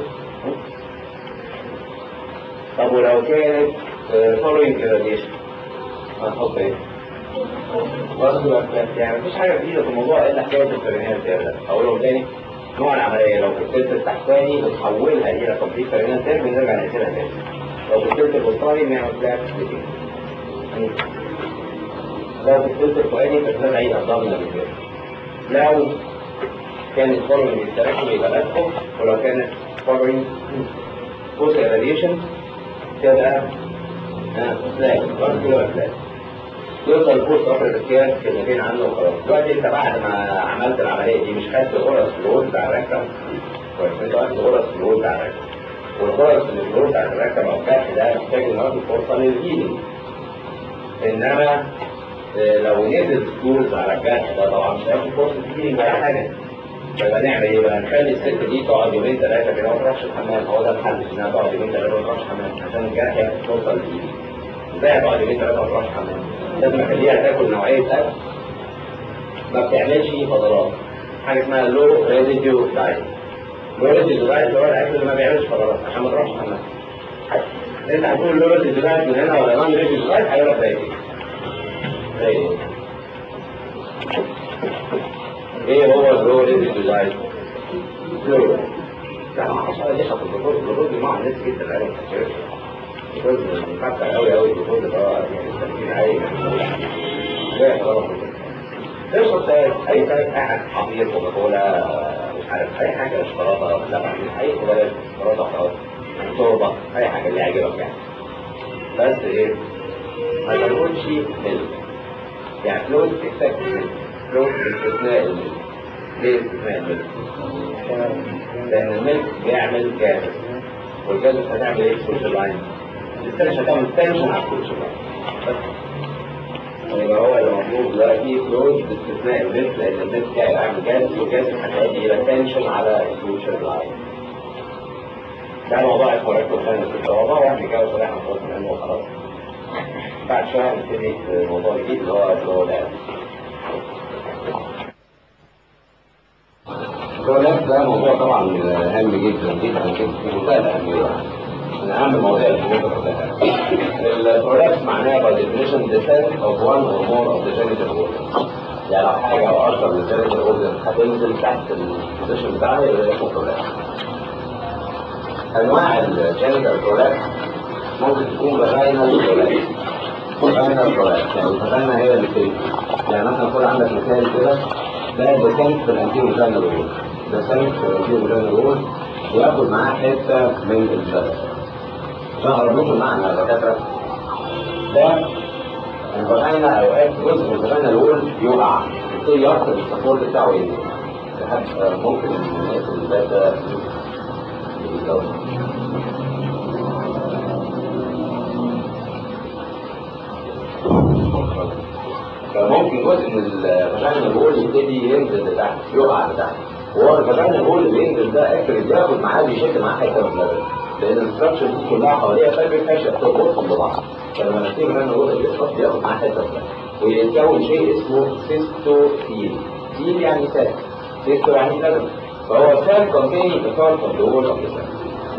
طب ولو كانت فولوينج راديشن هنحط ايه؟ برضه يعني مفيش حاجه جديده في الموضوع الا حكايه الفرينات ده اقوله تاني نوع العمليه لو في الثلث التحتاني بتحولها الى كومبليت فرينات تاني بنرجع نقفلها تاني لو في الثلث الوسطاني بنعمل فلاش سبليتنج لو في الثلث الفوقاني فاحنا نعيد الضامن بالكده لو كانت فولوينج التراكم يبقى لاتكم ولو كانت فولوينج بوست راديشن تبقى فلاج برضه كده فلاج يوصل البوست اوبريت سكان كلمتين عنه وخلاص دلوقتي انت بعد ما عملت العمليه دي مش خدت غرز الوول بتاع الركب كويس انت واخد غرز الوول بتاع الركب والغرز اللي في الوول بتاع الركب او الجرح ده محتاج ان هو فرصه للهيلينج انما لو نزل سكولز على الجرح ده طبعا مش هياخد فرصه هيلينج ولا حاجه فيبقى نعمل ايه بقى؟ نخلي الست دي تقعد يومين ثلاثه كده ما تروحش الحمام هو ده الحل انها تقعد يومين ثلاثه ما تروحش الحمام عشان الجرح ياخد فرصه للهيلينج ازاي هتقعد يومين ثلاثه ما تروحش الحمام؟ لازم اخليها تاكل نوعيه اكل ما بتعملش فضلات حاجه اسمها لو ريزيديو دايت لو ريزيديو دايت اللي هو الاكل اللي ما بيعملش فضلات عشان ما تروحش الحمام انت هتقول لو ريزيديو دايت من هنا ولا نون ريزيديو دايت هيقول لك زي ايه ايه هو اللو ريزيديو دايت؟ لو لا ما حصل ليش في الدكتور الدكتور دي مع الناس جدا قالوا ما تفكرش الدكتور مفتح قوي قوي الدكتور ده يعني التفكير عالي لا خلاص تشرب سائل اي سائل قاعد عصير كوكاكولا مش عارف اي حاجه شوكولاته لبن اي بلاش شوكولاته خلاص شوربه اي حاجه اللي يعجبك يعني بس ايه ما تاكلش ملك يعني فلوس اكسبت ملك فلوس باستثناء الملك ليه استثناء الملك؟ لان الملك بيعمل جاز والجاز هتعمل ايه سوشيال لاين التنشن هتعمل تنشن على السوشيال لاين بس يبقى هو اللي مطلوب دلوقتي كلوز باستثناء الملك لان الملك كان عامل جاز والجاز هتؤدي الى تنشن على السوشيال لاين ده موضوع اسمه ركب خانة ستة موضوع واحد كده صراحة نخلص منه وخلاص بعد شوية هنبتدي في موضوع جديد اللي هو الجولات الجولات ده موضوع طبعا هام جدا جدا جدا في منتهى الأهمية من أهم المواضيع اللي موجودة كلها الجولات معناها by definition descent of one or more of the genital organs يعني لو حاجه او اكتر من ثلاث الاورجن هتنزل تحت البوزيشن بتاعها يبقى ده اسمه برولابس انواع الجينيتال برولابس ممكن تكون فاجينال برولابس فاجينال برولابس يعني الفاجينا هي اللي بتنزل يعني مثلا خد عندك مثال كده ده ده كان في الانتيرو فاجينال وول ده كان في الانتيرو فاجينال وول وياخد معاه حته من البلد عشان اقرب لكم المعنى يا دكاتره ده الفاجينا اوقات جزء من الفاجينا الأول يقع يبتدي يفقد السبورت بتاعه ينزل لحد ممكن الناس اللي ده فممكن جزء من الفاجينا الأول يبتدي ينزل لتحت يقع لتحت وهو الفاجينا الأول اللي بينزل ده اكتر بياخد معاه بيشد معاه حته من اللبن لان الاستراكشر دي كلها حواليها فايبر فاشل بتربطهم ببعض فلما نسيب الفاجينا الأول بيسقط بياخد معاه حته من اللبن ويتكون شيء اسمه سيستوثيل تيل يعني ساك سيستو يعني لبن فهو ساك contains the part of the wall of the sac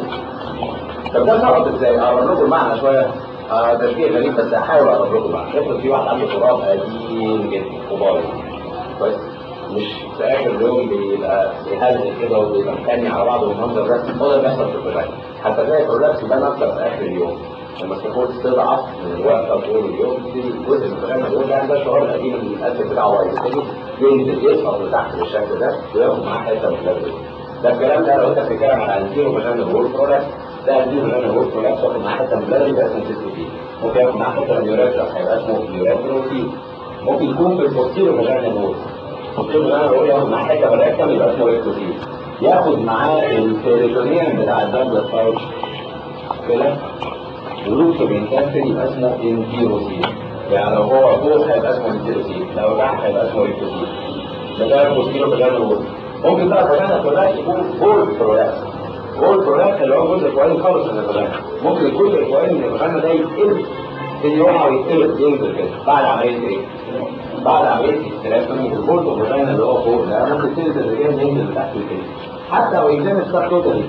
طب ده سقط ازاي؟ اقرب لكم المعنى شويه آه ده شيء غريب بس هحاول اقرب لكم المعنى افرض في واحد عنده تراب قديم جدا وبايظ كويس مش في اخر اليوم بيبقى بيهلل كده وبيبقى مكني على بعضه والمنظر ده هو ده اللي بيحصل في البراكه حتى تلاقي البرولاكس ده اكتر في اخر اليوم لما السكوت تضعف من الوقت طول اليوم في جزء من الكلام يقول ده ده شعور القديم ان الاسد بتاعه بايظ يبتدي ينزل يسقط لتحت بالشكل ده وياخد معاه حته من اللبن ده الكلام ده لو انت بتتكلم على الانتيرو مكان الهول برودكت ده الانتيرو مكان الهول برودكت واخد معاه حته من اللبن يبقى اسمه سيستوفيل ممكن ياخد معاه حته من اليوريثرا هيبقى اسمه يوريثروفيل ممكن يكون في البوستيرو مكان الهول البوستيرو مكان الهول ياخد معاه حته من الريكتم يبقى اسمه ريكتوفيل ياخد معاه البيريتونيوم بتاع الدبل باوتش كده ولوسه بينكسر يبقى اسمه انتيروسيل يعني لو هو فوق هيبقى اسمه انتيروسيل لو تحت هيبقى اسمه ريكتوسيل ده ده بوستيرو مكان الهول ممكن بقى كمان البرولاكس يكون فول برولاكس فول برولاكس اللي هو جزء كويس خالص من البرولاكس ممكن الجزء الكويس من البرولاكس ده يتقلب يبتدي يقع ويتقلب ينزل كده بعد عمليه ايه؟ بعد عمليه استراكشن الفول برولاكس اللي هو فوق ده ممكن تنزل تدريجيا ينزل لتحت كده حتى لو كان الستار توتال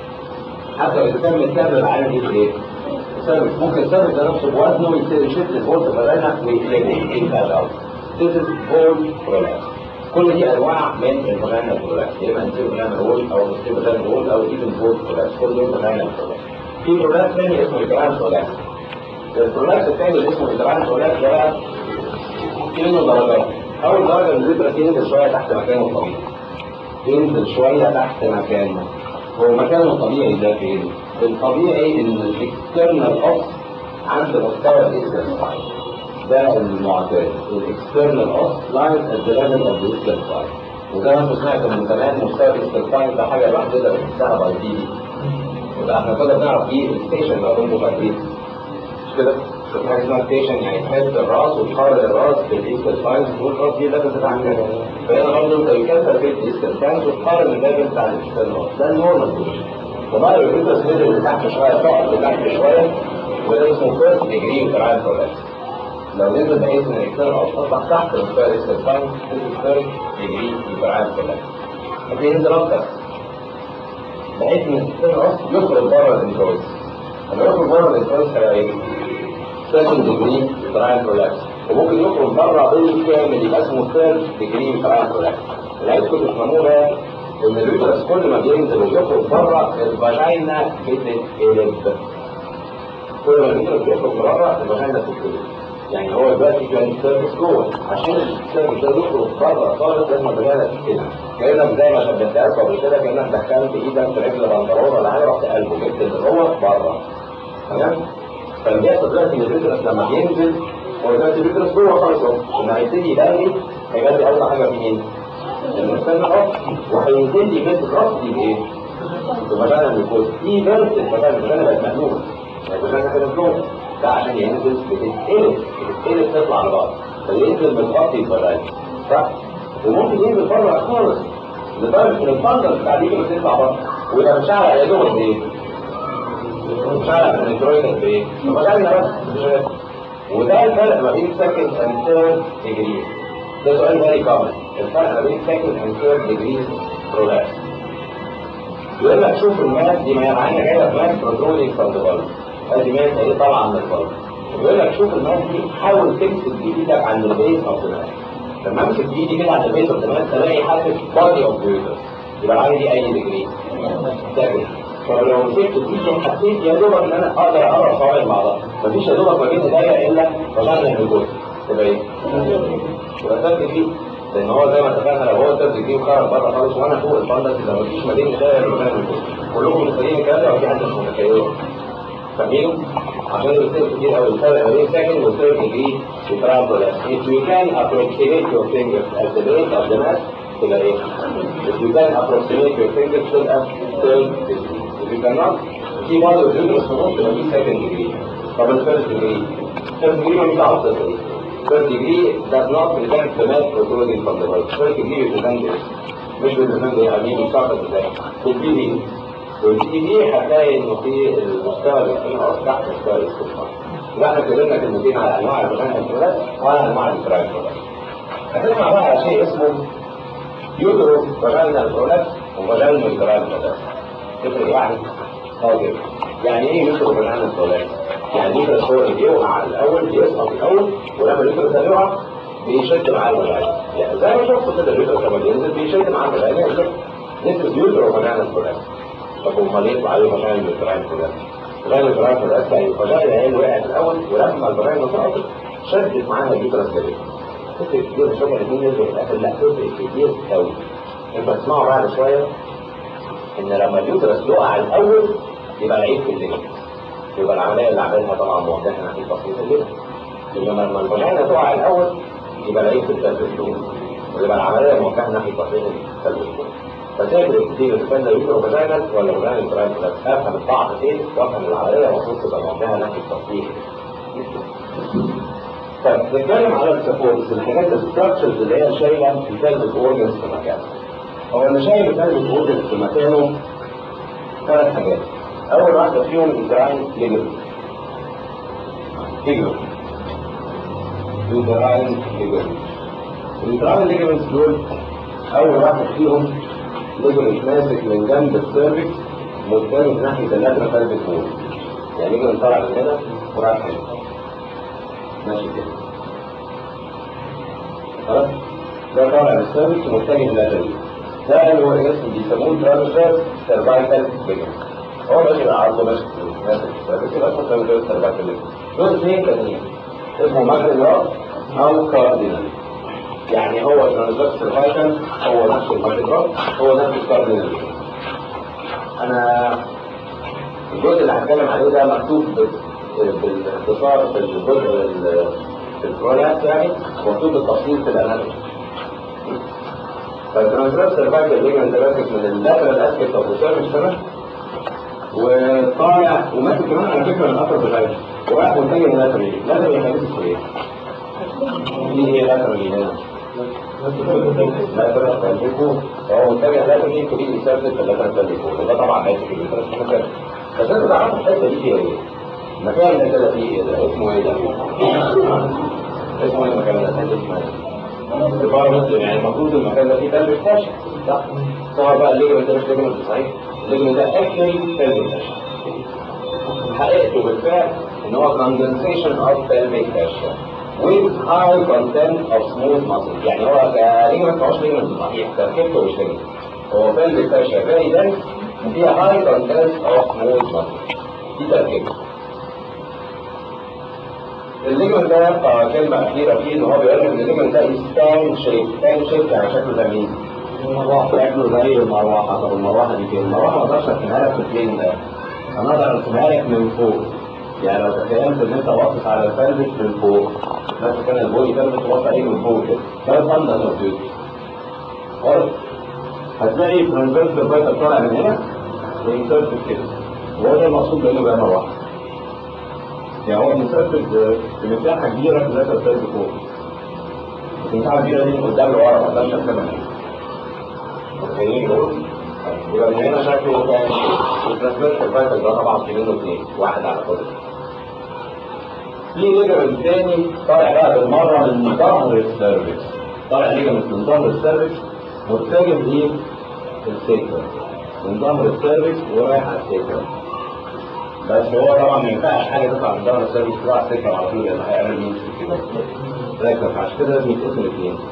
حتى لو كان السبب العالي دي ايه؟ السبب ممكن السبب ده نفسه بوزنه يشد الفولت برولاكس ويقلبه ينزل الاول This is full prolapse. كل دي انواع من الفاجينا برولابس يا اما انتيرو فاجينا رول او بوستيرو فاجينا رول او ايفن فول برولابس كل دول فاجينا برولابس في برولابس ثاني اسمه الجران برولابس البرولابس الثاني اللي اسمه الجران برولابس ده بقى في منه درجات اول درجه ان الفيبرس ينزل شويه تحت مكانه الطبيعي ينزل شويه تحت مكانه هو مكانه الطبيعي ده فين؟ الطبيعي ان الاكسترنال اوس عند مستوى الاكسترنال ده المعتاد الاكسترنال اوس لاين ات ذا ليفل اوف ذا اكسترنال وده انتوا سمعتوا من زمان مستوى الاكسترنال ده حاجه الواحد يقدر يحسها باي دي دي وده احنا كنا بنعرف ايه الستيشن لو كنتوا فاكرين مش كده؟ في حاجه اسمها ستيشن يعني تحس الراس وتقارن الراس بالاكسترنال تقول الراس دي الليفل بتاع كده فهنا برضه انت بتكسر في الاكسترنال وتقارن الليفل بتاع الاكسترنال ده النورمال بوزيشن فبقى الريترس نزل لتحت شويه تقعد لتحت شويه وده اسمه فيرست ديجري وترايل كولابس لو نزل بحيث ان الاكسار اصبح تحت مستوى الاسترفاين تستر يجري يبقى كلها لكن ينزل اكتر بحيث ان الاكسار يخرج بره الانترويس لما يخرج بره الانترويس هيبقى ايه؟ سكند ديجري ترايل كولابس وممكن يخرج بره بالكامل يبقى اسمه ثيرد ديجري ترايل كولابس اللي عايزكم تفهموها ان اليوترس كل ما بينزل ويخرج بره الفاجينا بتتقلب كل ما اليوترس بيخرج بره الفاجينا بتتقلب يعني هو دلوقتي كان السيرفس جوه عشان السيرفس ده يخرج بره خالص لازم الرجاله كده كانك زي ما شبهتها لكم قبل كده كانك دخلت ايدك في رجل بنطلون ولا حاجه رحت قلبه جبت اللي جوه بره تمام فاللي بيحصل دلوقتي ان الفيترس لما بينزل هو دلوقتي الفيترس جوه خالص اهو لما هيبتدي يبني هيبني اول حاجه في مين؟ المستنى اهو وهينزل لي فيترس راسي بايه؟ بمكان الجلوكوز في بنت المكان المكان بقت مقلوبه المكان كده مقلوبه ده عشان ينزل بتتقلب بتتقلب تطلع لبعض فينزل متغطي الفراغ صح؟ وممكن ينزل بره خالص لدرجه ان الفندق بتاع دي بتطلع بره ويبقى مش عارف يا دوب ايه؟ مش عارف الالكترويد قد ايه؟ طب خلينا بس مش وده الفرق ما بين سكند اند ثيرد ديجري ده سؤال فيري كومن الفرق ما بين سكند اند ثيرد ديجري برولابس يقول لك شوف الماس دي ما هي معانا جايه في ماس بروترولينج فروم ذا ادي ماس اهي طالعه من الفرد بيقول لك شوف الماس دي حاول تمسك بايدك عند البيس اوف ذا لما امسك بايدي كده على البيت تمام الاقي حاسس بادي اوف يوترس يبقى العين دي اي ديجري سكند طب لو مسكت بايدي حسيت يا دوبك ان انا اقدر اقرا صوابعي مع بعض مفيش يا دوبك ما بين ايديا الا فجأة الجزء تبقى ايه؟ يبقى ثالث ديجري لان هو زي ما اتفقنا لو هو ثالث ديجري وخرج بره خالص وانا فوق الفندس يبقى مفيش ما بين ايديا وما بين الجزء كلكم متخيلين الكلام ده ولا في حد مش متخيله؟ فاهمين؟ عشان بتصير كتير قوي الفرق ما بين second و third degree retractable if you can approximate your fingers at the base of the mass تبقى ايه؟ if you can approximate your fingers تبقى third degree if you cannot في برضه الفيديوس في النص تبقى دي second degree طب ال first degree first degree مش دعوه بالقصه first degree does not present the mass protruding from the body first degree represent this مش represent ايه حبيبي مش عارف ازاي البي دي والبي دي هتلاقي انه في المستوى اللي فيه او تحت مستوى الاستثمار. يبقى احنا اتكلمنا كلمتين على انواع البرنامج الانفراد وعلى انواع الانفراد هنسمع بقى على شيء اسمه يوترو فاجينال برولابس وفاجينال انفراد برولابس. تفرق يعني؟ اه كده. يعني ايه يوترو فاجينال برولابس؟ يعني اليوترس هو اللي بيوقع الاول بيسقط الاول ولما اليوترس ده يقع بيشد معاه الفاجينا. يعني زي ما شفتوا كده اليوترس لما بينزل بيشد معاه الفاجينا This is يوترو فاجينال برولابس. طب امال يطلع عليه فجاين الفراين كلها فجاين الفراين كلها يعني الفجاين هي وقعت الاول ولما الفجاين سقطت شدت معاها الجدرة الجديدة تفرق كتير مش هما الاثنين ينزلوا في الاخر لا تفرق كتير قوي انت تسمعوا بعد شويه ان لما اليوترس يقع الاول يبقى العيب في الليل يبقى العمليه اللي عملها طبعا موجهه ناحيه بسيطه جدا انما لما الفجاين تقع الاول يبقى العيب في الثلث الدول ويبقى العمليه موجهه ناحيه بسيطه الثلث الدول فتفرق كتير اذا كان يوترو فاجينال ولا فاجينال فاجينال افهم الضعف فين وافهم العمليه المفروض تبقى موجهه ناحيه التصحيح طيب نتكلم على السبورتس الحاجات الستراكشرز اللي هي شايله الفالف اورجنز في مكانه هو اللي شايل الفالف اورجنز في مكانه ثلاث حاجات اول واحده فيهم انتراين ليجمنت ليجمنت انتراين ليجمنت الانتراين ليجمنتس دول اول واحد فيهم ليجمنت ماسك من جنب السيرفكس متجه ناحيه اللاترال فالف وول يعني ليجمنت طالع من هنا ورايح هنا ماشي كده خلاص ده طالع من السيرفكس ومتجه لاترال ده اللي هو اسم بيسموه ترانسفير سيرفايكال ليجمنت هو ماشي بالعرض ماشي ماسك السيرفكس يبقى اسمه ترانسفير سيرفايكال ليجمنت دول اثنين تانيين اسمه ماجنال او كاردينال يعني هو ترانزفيرس سيرفايكال هو نفس الماجنال هو نفس الكاردينال انا الجزء اللي هتكلم عليه ده مكتوب بالاختصار في الجزء في البرولابس يعني مكتوب بالتفصيل في الاناتومي فالترانزفيرس سيرفايكال ليجمنت ده ماسك من اللاترال اسكت اوف السيرفكس تمام وطالع وماسك كمان على فكره من الابر فاجينا ورايح متجه لاترال لاترال يعني ايه؟ دي هي لاترال هنا لاترال فالفيكو هو متجه لاترال تو بي انسرتد في اللاترال فالفيكو وده طبعا ماسك الانسرت في المكان بس انت تعرف الحته دي فيها ايه؟ المكان ده كده فيه ايه ده؟ اسمه ايه ده؟ اسمه ايه المكان ده؟ اسمه ايه؟ البارامتر يعني المفروض المكان ده فيه تلج فاشل صح؟ سواء بقى الليجمنت ده مش ليجمنت صحيح الليجمنت ده اكشلي تلج فاشل حقيقته بالفعل ان هو condensation of pelvic fascia with high content of smooth muscle يعني هو كليجمنت ما هوش ليجمنت صحيح تركيبته مش ليجمنت هو pelvic fascia very dense وفيها high content of smooth muscle دي تركيبته الليجمنت ده آه كلمة أخيرة فيه إن هو بيقول لك إن الليجمنت ده ستان شيب، ستان شيب يعني شكله زي مين؟ شكله زي المروحة، طب المروحة دي فين؟ المروحة ما أقدرش أرسمها لك في البلين ده، أنا أقدر أرسمها لك من فوق، يعني لو تخيلت إن أنت باصص على الفلبس من فوق، نفس كان البودي فلبس باصص عليه من فوق كده، ده الفندس موجود. خلاص؟ هتلاقي ترانزفيرس سيرفايكال طالع من هنا وينسرت كده، وهو ده المقصود بإنه بقى مروحة. يعني هو بيسبب مساحة كبيرة في ذات الفرد فوق المساحة الكبيرة دي من قدام لورا ما اقدرش ارسمها متخيلين دول؟ يبقى من هنا شكله كان الترانسفير سيرفايكال ده طبعا في منه اثنين واحد على كل في ليجمنت تاني طالع بقى بالمرة من ظهر السيرفكس طالع ليجمنت من ظهر السيرفكس متجه ليه السيكرم من ظهر السيرفكس ورايح على السيكرم بس هو طبعا ما ينفعش حاجه تطلع من ظهر السيرفيس تطلع سكه على طول لان هيعمل مين كده ركز عشان كده لازم يتقسم اثنين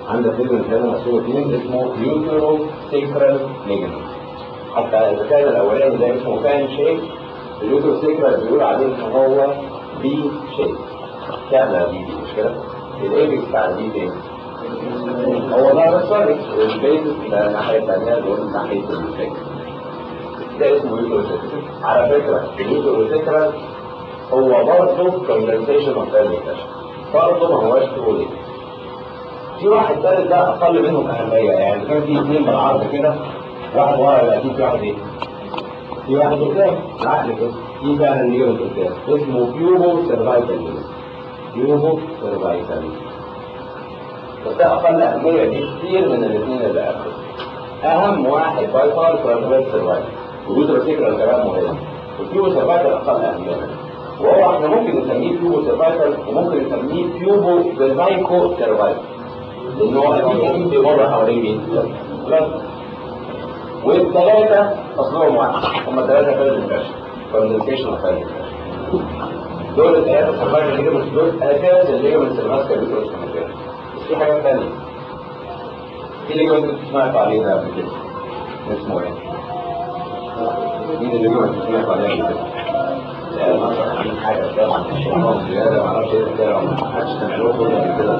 عندك ليجمنت هنا مقسوم اثنين اسمه يوترو سيكرال ليجمنت حتى اذا كان الاولاني ده اسمه فان شيك اليوترو سيكرال بيقول عليه ان هو بي شيك كامله بي دي مش كده؟ الايبكس بتاع البي فين؟ هو ده الصالح البيزس ده الناحيه الثانيه دول ناحيه الفكر ده اسمه يوترو سيكرال على فكره اليوترو سيكرال هو برضه كوندنسيشن اوف برضه ما هواش تقول في واحد ثالث ده اقل منهم اهميه يعني كان في اثنين بالعرض كده واحد ورا يبقى اكيد في واحد ايه؟ في واحد قدام العقل كده في فعلا ليون قدام اسمه بيوبو سيرفايكال بيوبو سيرفايكال بس ده اقل اهميه بكثير من الاثنين اللي قبله اهم واحد باي فار ترانسفيرس سيرفايكال وجود سيكرال كلام مهم والبيوبو سيرفايكال اقل اهميه وهو احنا ممكن نسميه بيوبو سيرفايكال وممكن نسميه بيوبو فيرفايكو سيرفايكال لان هو اكيد اكيد بيمر حوالين مين؟ بلس والثلاثه اصلهم واحد هم ثلاثه فاز الكشف كوندنسيشن وفاز دول الثلاثه سيرفايكال ليجمنتس دول اساس الليجمنتس اللي ماسكه اليوترس بس في حاجات ثانيه في ليجمنت سمعت عليه ده قبل كده اسمه ايه؟ مين الليجمنت اللي سمعت عليه قبل كده؟ مثلا حاجه طبعا مش زياده ما اعرفش ايه كده ما حدش سمعوه كله كده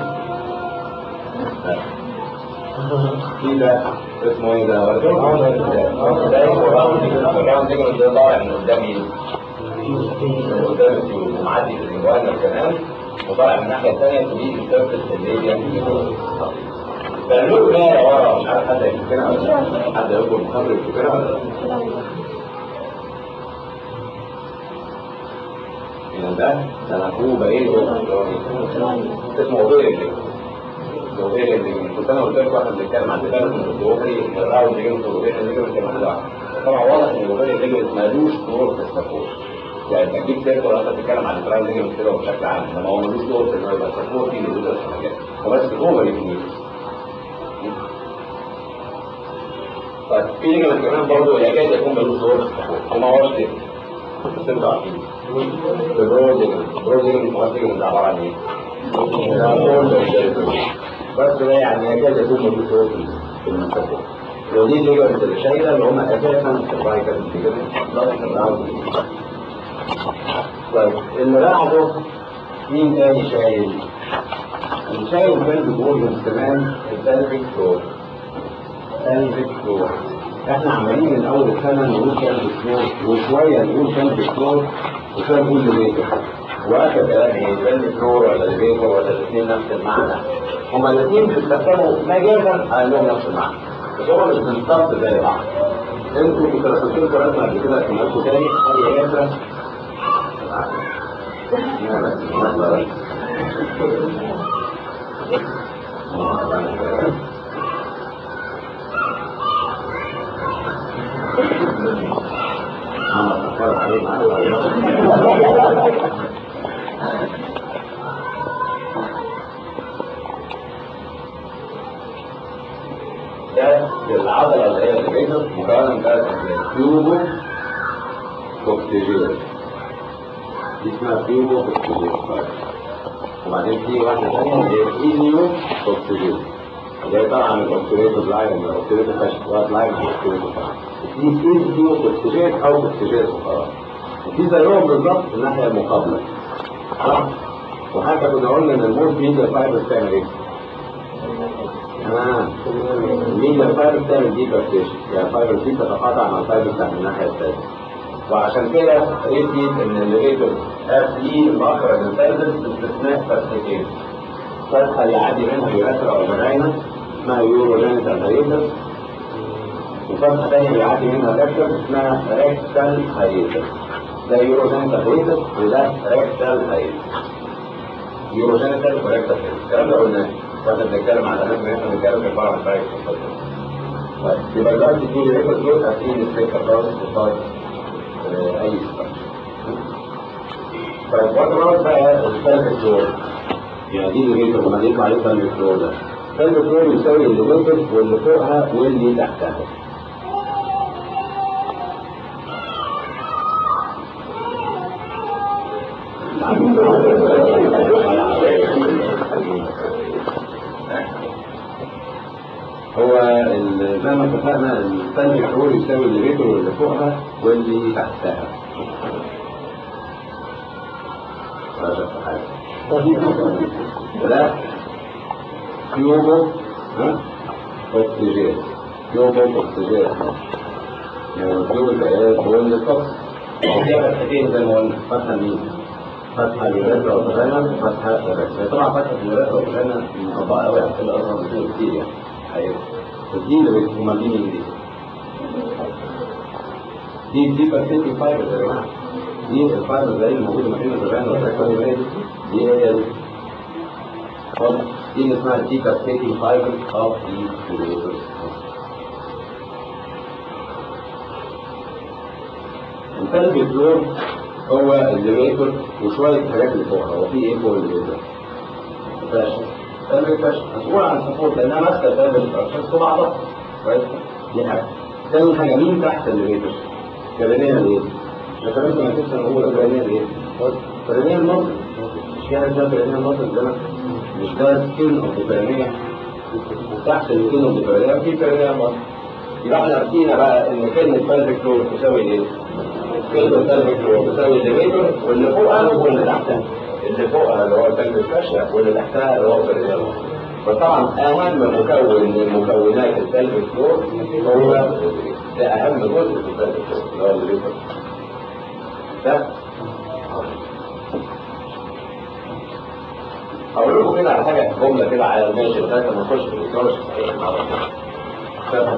في ده اسمه ايه ده؟ ده اسمه راوند الراوند ده طالع من قدام ايه؟ من قدام التيوب ومعدي في الجوانا كمان وطالع من الناحيه الثانيه تبيد السيرفس اللي هي بيعملوا كده ورا مش عارف حد يفتكرها ولا لا حد يقول محاضر يفتكرها ولا لا من ده ده مفهوم ايه اسمه اوبيري الاوبيري اللي كنت انا قلت لكم واحد بنتكلم عن ثلاث من الاوبيري الراوند اللي جنب الاوبيري اللي جنب واحده واحده طبعا واضح ان الاوبيري اللي جنب مالوش دور في السبورت يعني تجيب سيرته ولا بتتكلم عن الراوند اللي جنب كده بشكل عام انما هو مالوش دور في انه يبقى سبورت في الوزاره الحاجات هو بس الاوبري في طيب في ليجمنت كمان برضه يكاد يكون ملوش دور في السبورت وما هوش كده بس انتوا عارفين البروزنج البروزنج المؤثر ده عباره عن ايه؟ بس ده يعني يكاد يكون موجود هو في المنطقه لو دي الليجمنت اللي شايله اللي هم اساسا سيرفايكال طيب اللي بعده مين تاني شايل؟ اللي شايل بلد بورجن كمان البلفيك فلور بلفيك فلور احنا عمالين من اول السنه نقول كلب فلور وشويه نقول كلب فلور وشويه نقول ليفيتور واخر كلام ايه كلب فلور ولا ليفيتور ولا الاثنين نفس المعنى هما الاثنين بيستخدموا مجازا على انهم نفس المعنى بس هما مش بالظبط زي بعض انتوا كنتوا رسمتوا لكم رسمه قبل كده في نفسه تاني هي ياسر ده العضلة اللي هي البيضة مكونة من ثلاث أجزاء تيوبو كوكتيجير دي اسمها تيوبو كوكتيجير وبعدين في واحدة ثانية اللي هي إينيو كوكتيجير اللي هي طالعة من الأوكتيريتو لاين من الأوكتيريتو فاشل وقت لاين من الأوكتيريتو فاشل دي إينيو كوكتيجير أو كوكتيجير وخلاص وفي زيهم بالظبط في الناحية المقابلة صح؟ وحتى كنا قلنا إن الموت ميديا فايبر بتعمل إيه؟ تمام مين الفايبر بتعمل دي كارتيشن يعني الفايبر دي تتقاطع مع الفايبر بتاع الناحيه الثانيه وعشان كده ريتيت ان الليفيتور اف اي مخرج الفايبر باستثناء فتحتين فتحه يعدي منها اليوريثرا او الفاجينا اسمها يوروجينيتال هايتس وفتحه ثانيه بيعدي منها ريكتر اسمها ريكتال هايتس ده يوروجينيتال هايتس وده ريكتال هايتس يوروجينيتال وريكتال هايتس الكلام ده قلناه واحنا بنتكلم على الاماكن احنا بنتكلم في الفرع الفرعي طيب يبقى دلوقتي في ريكورد دول هتلاقي السكه خالص قصاد اي ستراكشر طيب وات اباوت بقى السلك فلور يعني دي الليفيتور لما يطلع عليه سلك فلور ده سلك فلور يساوي الليفيتور واللي فوقها واللي تحتها هو ال- زي ما اتفقنا السلب الحرور يساوي اللي بيته واللي فوقها واللي تحتها. ولا شفت حاجة. ده كيوبو ها اوكسجين كيوبو اوكسجين يعني كيوبو البيان هو اللي الطقس فيها فتحتين زي ما قلنا فتحة مين؟ فتحة اليوريثرا والفاجينا فتحة الرئة طبعا فتحة اليوريثرا والفاجينا مطبقة قوي على كل أصغر من كتير يعني حقيقة دي اللي هما دي مين دي؟ دي دي بكتيريا فايبر يا جماعة دي الفايبر زي اللي موجودة ما بين الفاجينا والرئة دي هي دي خلاص دي اللي اسمها دي كاسكيتنج فايبر اوف دي يوريثرا الثالث الفلور هو الليفيتور وشوية الحاجات اللي فوقها هو في ايه فوق الليفيتور؟ فاشل ثالث فاشل مسؤول عن السبورت لانها ماسكة ثالث الفاشل في بعضها كويس دي حاجة ثاني حاجة مين تحت الليفيتور؟ كابينيا ايه؟ مش كمان ما تنسى نقول كابينيا ايه؟ كابينيا المصري مش كده ده كابينيا المصري ده مش ده سكين اوف كابينيا وتحت السكين اوف كابينيا في كابينيا المصري يبقى احنا عرفنا بقى ان كلمة فالفيك فلور تساوي ايه؟ كلمة فالفيك فلور تساوي الليفيتور واللي فوقها واللي تحتها اللي فوقها اللي هو الفالفيك فاشيا واللي تحتها اللي هو الفالفيك فطبعا اهم مكون من مكونات الفالفيك فلور هو ده اهم جزء في الفالفيك فلور اللي هو الليفيتور ده هقول لكم كده على حاجه جمله كده على ماشي لغايه ما نخش في الاجابه الصحيحه مع بعض